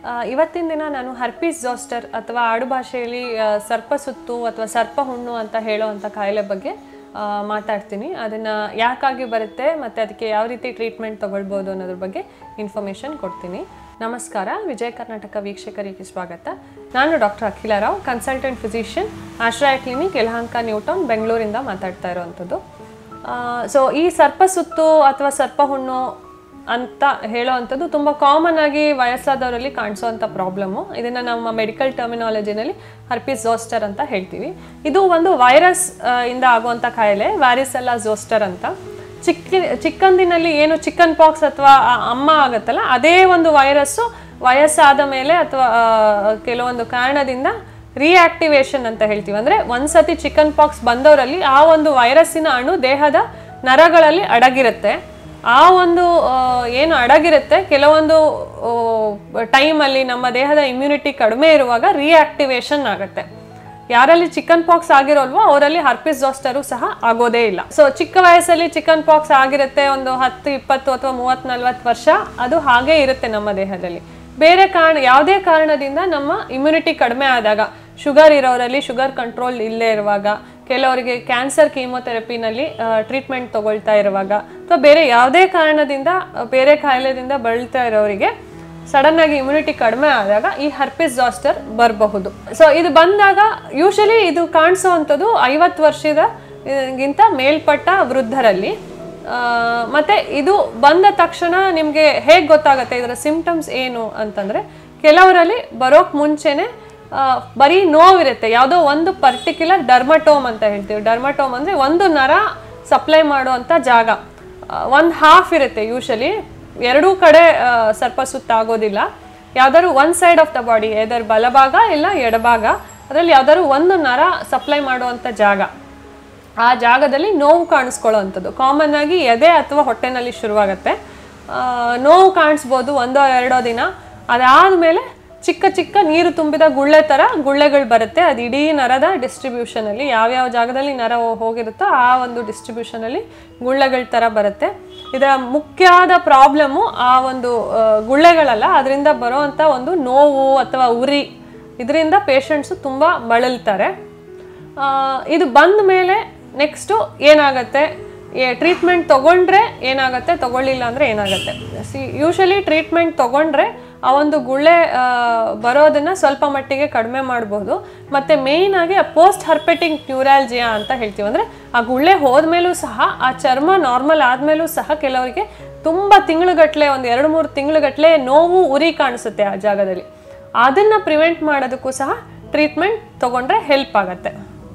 ಆ, ಇವತ್ತಿನ ದಿನ ನಾನು ಹರ್ಪೀಸ್ ಜಾಸ್ಟರ್ ಅಥವಾ ಆಡು ಭಾಷೆಯಲ್ಲಿ ಆ, ಸರ್ಪ ಸುತ್ತು ಅಥವಾ ಸರ್ಪ ಹುಣ್ಣು ಅಂತ ಹೇಳೋವಂಥ ಕಾಯಿಲೆ ಬಗ್ಗೆ ಆ, ಮಾತಾಡ್ತೀನಿ ಅದನ್ನು ಯಾಕಾಗಿ ಬರುತ್ತೆ ಮತ್ತು ಅದಕ್ಕೆ ಯಾವ ರೀತಿ ಟ್ರೀಟ್ಮೆಂಟ್ ತಗೊಳ್ಬೋದು ಅನ್ನೋದ್ರ ಬಗ್ಗೆ ಇನ್ಫಾರ್ಮೇಷನ್ ಕೊಡ್ತೀನಿ ನಮಸ್ಕಾರ ವಿಜಯ ಕರ್ನಾಟಕ ವೀಕ್ಷಕರಿಗೆ ಸ್ವಾಗತ ನಾನು doctor Akhila Rao consultant physician Ashraya clinic Yelahanka New Town ಬೆಂಗಳೂರಿಂದ ಮಾತಾಡ್ತಾ ಇರೋವಂಥದ್ದು ಸೊ ಈ ಸರ್ಪ ಸುತ್ತು ಅಥವಾ ಸರ್ಪ ಹುಣ್ಣು ಅಂತ ಹೇಳೋವಂಥದ್ದು ತುಂಬ ಕಾಮನ್ ಆಗಿ ವಯಸ್ಸಾದವರಲ್ಲಿ ಕಾಣಿಸೋವಂಥ ಪ್ರಾಬ್ಲಮ್ಮು ಇದನ್ನು ನಮ್ಮ ಮೆಡಿಕಲ್ ಟರ್ಮಿನಾಲಜಿನಲ್ಲಿ ಹರ್ಪಿಸ್ ಝೋಸ್ಟರ್ ಅಂತ ಹೇಳ್ತೀವಿ ಇದು ಒಂದು ವೈರಸ್ ಇಂದ ಆಗುವಂಥ ಕಾಯಿಲೆ ವ್ಯಾರಿಸೆಲ್ಲ ಝೋಸ್ಟರ್ ಅಂತ ಚಿಕ್ಕ ಚಿಕ್ಕಂದಿನಲ್ಲಿ ಏನು ಚಿಕನ್ ಪಾಕ್ಸ್ ಅಥವಾ ಅಮ್ಮ ಆಗುತ್ತಲ್ಲ ಅದೇ ಒಂದು ವೈರಸ್ಸು ವಯಸ್ಸಾದ ಮೇಲೆ ಅಥವಾ ಕೆಲವೊಂದು ಕಾರಣದಿಂದ ರಿಯಾಕ್ಟಿವೇಶನ್ ಅಂತ ಹೇಳ್ತೀವಿ ಅಂದರೆ ಒಂದ್ಸತಿ ಚಿಕನ್ ಪಾಕ್ಸ್ ಬಂದವರಲ್ಲಿ ಆ ಒಂದು ವೈರಸ್ಸಿನ ಅಣು ದೇಹದ ನರಗಳಲ್ಲಿ ಅಡಗಿರುತ್ತೆ ಆ ಒಂದು ಆ, ಏನು ಅಡಗಿರುತ್ತೆ ಕೆಲವೊಂದು ಟೈಮಲ್ಲಿ ನಮ್ಮ ದೇಹದ ಇಮ್ಯುನಿಟಿ ಕಡಿಮೆ ಇರುವಾಗ ರಿಯಾಕ್ಟಿವೇಶನ್ ಆಗುತ್ತೆ ಯಾರಲ್ಲಿ ಚಿಕನ್ ಪಾಕ್ಸ್ ಆಗಿರೋಲ್ವೋ ಅವರಲ್ಲಿ ಹರ್ಪಿಸ್ ಜಾಸ್ಟರು ಸಹ ಆಗೋದೇ ಇಲ್ಲ ಸೊ ಚಿಕ್ಕ ವಯಸ್ಸಲ್ಲಿ ಚಿಕನ್ ಪಾಕ್ಸ್ ಆಗಿರುತ್ತೆ ಒಂದು ಹತ್ತು ಇಪ್ಪತ್ತು ಅಥವಾ ಮೂವತ್ತು ನಲ್ವತ್ತು ವರ್ಷ ಅದು ಹಾಗೇ ಇರುತ್ತೆ ನಮ್ಮ ದೇಹದಲ್ಲಿ ಬೇರೆ ಕಾರಣ ಯಾವುದೇ ಕಾರಣದಿಂದ ನಮ್ಮ ಇಮ್ಯುನಿಟಿ ಕಡಿಮೆ ಆದಾಗ ಶುಗರ್ ಇರೋರಲ್ಲಿ ಶುಗರ್ ಕಂಟ್ರೋಲ್ ಇಲ್ಲೇ ಇರುವಾಗ ಕೆಲವರಿಗೆ ಕ್ಯಾನ್ಸರ್ ಕೀಮೊಥೆರಪಿನಲ್ಲಿ ಟ್ರೀಟ್ಮೆಂಟ್ ತಗೊಳ್ತಾ ಇರುವಾಗ ಅಥವಾ ಬೇರೆ ಯಾವುದೇ ಕಾರಣದಿಂದ ಆ, ಬೇರೆ ಕಾಯಿಲೆದಿಂದ ಬಳಲ್ತಾ ಇರೋರಿಗೆ ಸಡನ್ ಆಗಿ ಇಮ್ಯುನಿಟಿ ಕಡಿಮೆ ಆದಾಗ ಈ ಹರ್ಪಿಸ್ ಜಾಸ್ಟರ್ ಬರಬಹುದು ಸೊ ಇದು ಬಂದಾಗ ಯೂಶಲಿ ಇದು ಕಾಣಿಸೋವಂಥದ್ದು ಐವತ್ತು ವರ್ಷದ ಗಿಂತ ಮೇಲ್ಪಟ್ಟ ವೃದ್ಧರಲ್ಲಿ ಆ, ಮತ್ತೆ ಇದು ಬಂದ ತಕ್ಷಣ ನಿಮಗೆ ಹೇಗೆ ಗೊತ್ತಾಗುತ್ತೆ ಇದರ ಸಿಂಪ್ಟಮ್ಸ್ ಏನು ಅಂತಂದ್ರೆ ಕೆಲವರಲ್ಲಿ ಬರೋಕ್ ಮುಂಚೆನೆ ಆ, ಬರೀ ನೋವಿರುತ್ತೆ ಯಾವುದೋ ಒಂದು ಪರ್ಟಿಕ್ಯುಲರ್ ಡರ್ಮಟೋಮ್ ಅಂತ ಹೇಳ್ತೀವಿ ಡರ್ಮಟೋಮ್ ಅಂದ್ರೆ ಒಂದು ನರ ಸಪ್ಲೈ ಮಾಡುವಂಥ ಜಾಗ ಒಂದು ಹಾಫ್ ಇರುತ್ತೆ ಯೂಶಲಿ ಎರಡೂ ಕಡೆ ಆ, ಸರ್ಪ ಸುತ್ತ ಆಗೋದಿಲ್ಲ ಯಾವ್ದಾದ್ರು one side of the body either ಬಲಭಾಗ ಇಲ್ಲ ಎಡಭಾಗ ಅದರಲ್ಲಿ ಯಾವ್ದಾದ್ರು ಒಂದು ನರ ಸಪ್ಲೈ ಮಾಡುವಂಥ ಜಾಗ ಆ ಜಾಗದಲ್ಲಿ ನೋವು ಕಾಣಿಸ್ಕೊಳ್ಳೋವಂಥದ್ದು ಕಾಮನ್ ಆಗಿ ಎದೆ ಅಥವಾ ಹೊಟ್ಟೆನಲ್ಲಿ ಶುರುವಾಗತ್ತೆ ಆ, ನೋವು ಕಾಣಿಸ್ಬೋದು ಒಂದೋ ಎರಡೋ ದಿನ ಅದಾದಮೇಲೆ ಚಿಕ್ಕ ಚಿಕ್ಕ ನೀರು ತುಂಬಿದ ಗುಳ್ಳೆ ಥರ ಗುಳ್ಳೆಗಳು ಬರುತ್ತೆ ಅದು ಇಡೀ ನರದ ಡಿಸ್ಟ್ರಿಬ್ಯೂಷನಲ್ಲಿ ಯಾವ್ಯಾವ ಜಾಗದಲ್ಲಿ ನರ ಹೋ- ಹೋಗಿರುತ್ತೋ ಆ ಒಂದು ಡಿಸ್ಟ್ರಿಬ್ಯೂಷನಲ್ಲಿ ಗುಳ್ಳೆಗಳ ಥರ ಬರುತ್ತೆ ಇದರ ಮುಖ್ಯವಾದ ಪ್ರಾಬ್ಲಮ್ಮು ಆ ಒಂದು ಆ, ಗುಳ್ಳೆಗಳಲ್ಲ ಅದರಿಂದ ಬರೋವಂಥ ಒಂದು ನೋವು ಅಥವಾ ಉರಿ ಇದರಿಂದ ಪೇಷಂಟ್ಸು ತುಂಬ ಬಳಲ್ತಾರೆ ಆ, ಇದು ಬಂದ ಮೇಲೆ ನೆಕ್ಸ್ಟು ಏನಾಗುತ್ತೆ ಟ್ರೀಟ್ಮೆಂಟ್ ತಗೊಂಡ್ರೆ ಏನಾಗುತ್ತೆ ತಗೊಳ್ಳಿಲ್ಲ ಅಂದರೆ ಏನಾಗುತ್ತೆ ಸಿ ಯೂಶಲಿ ಟ್ರೀಟ್ಮೆಂಟ್ ತಗೊಂಡ್ರೆ ಆ ಒಂದು ಗುಳ್ಳೆ ಆ, ಬರೋದನ್ನ ಸ್ವಲ್ಪ ಮಟ್ಟಿಗೆ ಕಡಿಮೆ ಮಾಡ್ಬೋದು ಮತ್ತು ಮೇಯ್ನ್ ಆಗಿ ಪೋಸ್ಟ್ ಹರ್ಪೆಟಿಂಗ್ ನ್ಯೂರಾಲ್ಜಿಯಾ ಅಂತ ಹೇಳ್ತೀವಿ ಅಂದರೆ ಆ ಗುಳ್ಳೆ ಹೋದ್ಮೇಲೂ ಸಹ ಆ ಚರ್ಮ ನಾರ್ಮಲ್ ಆದಮೇಲೂ ಸಹ ಕೆಲವರಿಗೆ ತುಂಬ ತಿಂಗಳುಗಟ್ಟಲೆ ಒಂದು ಎರಡು ಮೂರು ತಿಂಗಳುಗಟ್ಟಲೆ ನೋವು ಉರಿ ಕಾಣಿಸುತ್ತೆ ಆ ಜಾಗದಲ್ಲಿ ಅದನ್ನ ಪ್ರಿವೆಂಟ್ ಮಾಡೋದಕ್ಕೂ ಸಹ ಟ್ರೀಟ್ಮೆಂಟ್ ತಗೊಂಡ್ರೆ ಹೆಲ್ಪ್ ಆಗತ್ತೆ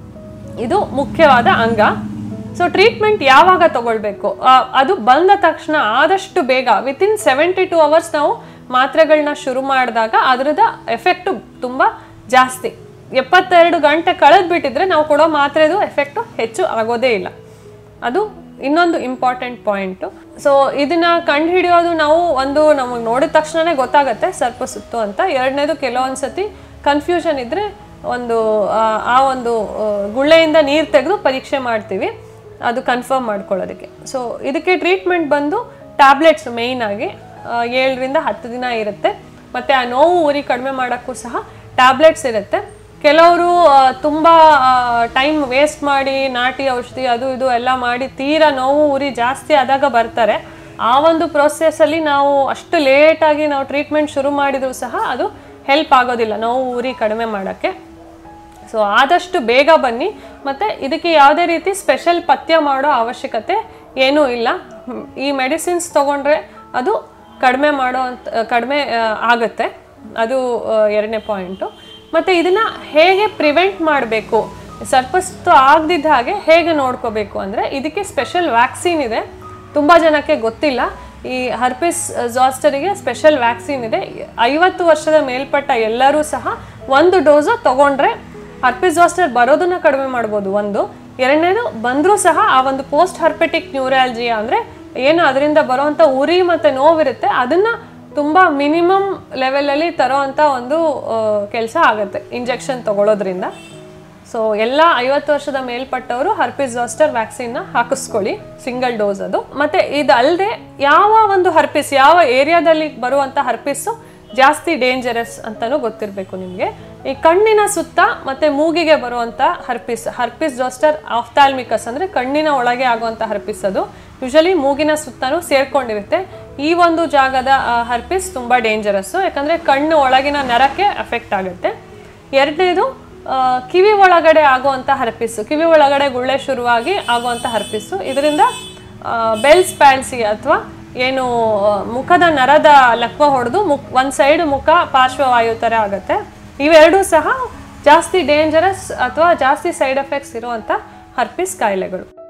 ಇದು ಮುಖ್ಯವಾದ ಅಂಗ ಸೊ ಟ್ರೀಟ್ಮೆಂಟ್ ಯಾವಾಗ ತಗೊಳ್ಬೇಕು ಆ, ಅದು ಬಂದ ತಕ್ಷಣ ಆದಷ್ಟು ಬೇಗ ವಿತಿನ್ ಸೆವೆಂಟಿ ಟು ಅವರ್ಸ್ ನಾವು ಮಾತ್ರೆಗಳನ್ನ ಶುರು ಮಾಡಿದಾಗ ಅದರದ ಎಫೆಕ್ಟು ತುಂಬ ಜಾಸ್ತಿ ಎಪ್ಪತ್ತೆರಡು ಗಂಟೆ ಕಳೆದು ಬಿಟ್ಟಿದ್ರೆ ನಾವು ಕೊಡೋ ಮಾತ್ರೆದು ಎಫೆಕ್ಟು ಹೆಚ್ಚು ಆಗೋದೇ ಇಲ್ಲ ಅದು ಇನ್ನೊಂದು ಇಂಪಾರ್ಟೆಂಟ್ ಪಾಯಿಂಟು ಸೊ ಇದನ್ನ ಕಂಡುಹಿಡಿಯೋದು ನಾವು ಒಂದು ನಮಗೆ ನೋಡಿದ ತಕ್ಷಣನೇ ಗೊತ್ತಾಗುತ್ತೆ ಸರ್ಪ ಸುತ್ತು ಅಂತ ಎರಡನೇದು ಕೆಲವೊಂದು ಸತಿ ಕನ್ಫ್ಯೂಷನ್ ಇದ್ದರೆ ಒಂದು ಆ, ಆ ಒಂದು ಆ, ಗುಳ್ಳೆಯಿಂದ ನೀರು ತೆಗೆದು ಪರೀಕ್ಷೆ ಮಾಡ್ತೀವಿ ಅದು ಕನ್ಫರ್ಮ್ ಮಾಡ್ಕೊಳ್ಳೋದಕ್ಕೆ ಸೊ ಇದಕ್ಕೆ ಟ್ರೀಟ್ಮೆಂಟ್ ಬಂದು ಟ್ಯಾಬ್ಲೆಟ್ಸ್ ಮೇಯ್ನ್ ಆಗಿ ಆ, ಏಳರಿಂದ ಹತ್ತು ದಿನ ಇರುತ್ತೆ ಮತ್ತು ಆ ನೋವು ಉರಿ ಕಡಿಮೆ ಮಾಡೋಕ್ಕೂ ಸಹ ಟ್ಯಾಬ್ಲೆಟ್ಸ್ ಇರುತ್ತೆ ಕೆಲವರು ತುಂಬ ಟೈಮ್ ವೇಸ್ಟ್ ಮಾಡಿ ನಾಟಿ ಔಷಧಿ ಅದು ಇದು ಎಲ್ಲ ಮಾಡಿ ತೀರಾ ನೋವು ಉರಿ ಜಾಸ್ತಿ ಆದಾಗ ಬರ್ತಾರೆ ಆ ಒಂದು ಪ್ರೊಸೆಸ್ಸಲ್ಲಿ ನಾವು ಅಷ್ಟು ಲೇಟಾಗಿ ನಾವು ಟ್ರೀಟ್ಮೆಂಟ್ ಶುರು ಮಾಡಿದರೂ ಸಹ ಅದು ಹೆಲ್ಪ್ ಆಗೋದಿಲ್ಲ ನೋವು ಉರಿ ಕಡಿಮೆ ಮಾಡೋಕ್ಕೆ ಸೊ ಆದಷ್ಟು ಬೇಗ ಬನ್ನಿ ಮತ್ತು ಇದಕ್ಕೆ ಯಾವುದೇ ರೀತಿ ಸ್ಪೆಷಲ್ ಪಥ್ಯ ಮಾಡೋ ಅವಶ್ಯಕತೆ ಏನೂ ಇಲ್ಲ ಹ್ಮ್, ಈ ಮೆಡಿಸಿನ್ಸ್ ತೊಗೊಂಡ್ರೆ ಅದು ಕಡಿಮೆ ಮಾಡೋ ಅಂತ ಕಡಿಮೆ ಆ, ಆಗುತ್ತೆ ಅದು ಆ, ಎರಡನೇ ಪಾಯಿಂಟು ಮತ್ತು ಇದನ್ನು ಹೇಗೆ ಪ್ರಿವೆಂಟ್ ಮಾಡಬೇಕು ಸರ್ಪಸ್ತು ಆಗದಿದ್ದ ಹಾಗೆ ಹೇಗೆ ನೋಡ್ಕೋಬೇಕು ಅಂದರೆ ಇದಕ್ಕೆ ಸ್ಪೆಷಲ್ ವ್ಯಾಕ್ಸಿನ್ ಇದೆ ತುಂಬ ಜನಕ್ಕೆ ಗೊತ್ತಿಲ್ಲ ಈ ಹರ್ಪಿಸ್ ಜಾಸ್ಟರಿಗೆ ಸ್ಪೆಷಲ್ ವ್ಯಾಕ್ಸಿನ್ ಇದೆ ಐವತ್ತು ವರ್ಷದ ಮೇಲ್ಪಟ್ಟ ಎಲ್ಲರೂ ಸಹ ಒಂದು ಡೋಸು ತಗೊಂಡ್ರೆ ಹರ್ಪಿಸ್ ಜಾಸ್ಟರ್ ಬರೋದನ್ನ ಕಡಿಮೆ ಮಾಡ್ಬೋದು ಒಂದು ಎರಡನೇದು ಬಂದರೂ ಸಹ ಆ ಒಂದು ಪೋಸ್ಟ್ ಹರ್ಪೆಟಿಕ್ ನ್ಯೂರಾಲಜಿಯಾ ಅಂದರೆ ಏನು ಅದರಿಂದ ಬರೋವಂಥ ಉರಿ ಮತ್ತು ನೋವಿರುತ್ತೆ ಅದನ್ನ ತುಂಬ ಮಿನಿಮಮ್ ಲೆವೆಲಲ್ಲಿ ತರೋವಂಥ ಒಂದು ಕೆಲಸ ಆಗುತ್ತೆ ಇಂಜೆಕ್ಷನ್ ತಗೊಳ್ಳೋದ್ರಿಂದ ಸೊ ಎಲ್ಲ ಐವತ್ತು ವರ್ಷದ ಮೇಲ್ಪಟ್ಟವರು ಹರ್ಪಿಸ್ ಜಾಸ್ಟರ್ ವ್ಯಾಕ್ಸಿನ್ನ ಹಾಕಿಸ್ಕೊಳ್ಳಿ ಸಿಂಗಲ್ ಡೋಸ್ ಅದು ಮತ್ತೆ ಇದು ಅಲ್ಲದೆ ಯಾವ ಒಂದು ಹರ್ಪಿಸ್ ಯಾವ ಏರಿಯಾದಲ್ಲಿ ಬರುವಂಥ ಹರ್ಪಿಸ್ಸು ಜಾಸ್ತಿ ಡೇಂಜರಸ್ ಅಂತಲೂ ಗೊತ್ತಿರಬೇಕು ನಿಮಗೆ ಈ ಕಣ್ಣಿನ ಸುತ್ತ ಮತ್ತು ಮೂಗಿಗೆ ಬರುವಂಥ ಹರ್ಪಿಸ್ ಹರ್ಪಿಸ್ ಜೋಸ್ಟರ್ ಆಫ್ಥಾಲ್ಮಿಕಸ್ ಅಂದರೆ ಕಣ್ಣಿನ ಒಳಗೆ ಆಗುವಂಥ ಹರ್ಪಿಸ್ ಅದು ಯೂಶಲಿ ಮೂಗಿನ ಸುತ್ತನೂ ಸೇರ್ಕೊಂಡಿರುತ್ತೆ ಈ ಒಂದು ಜಾಗದ ಹರ್ಪಿಸ್ ತುಂಬ ಡೇಂಜರಸ್ಸು ಯಾಕಂದರೆ ಕಣ್ಣು ಒಳಗಿನ ನರಕ್ಕೆ ಅಫೆಕ್ಟ್ ಆಗುತ್ತೆ ಎರಡನೇದು ಆ, ಕಿವಿ ಒಳಗಡೆ ಆಗುವಂಥ ಹರ್ಪಿಸ್ಸು ಕಿವಿ ಒಳಗಡೆ ಗುಳ್ಳೆ ಶುರುವಾಗಿ ಆಗುವಂಥ ಹರ್ಪಿಸ್ಸು ಇದರಿಂದ ಬೆಲ್ಸ್ ಪ್ಯಾಲ್ಸಿ ಅಥವಾ ಏನು ಆ, ಮುಖದ ನರದ ಲಕ್ವ ಹೊಡೆದು ಮುಖ ಒಂದು ಸೈಡ್ ಮುಖ ಪಾರ್ಶ್ವವಾಯು ಥರ ಆಗುತ್ತೆ ಇವೆರಡೂ ಸಹ ಜಾಸ್ತಿ ಡೇಂಜರಸ್ ಅಥವಾ ಜಾಸ್ತಿ ಸೈಡ್ ಎಫೆಕ್ಟ್ಸ್ ಇರುವಂಥ ಹರ್ಪಿಸ್ ಕಾಯಿಲೆಗಳು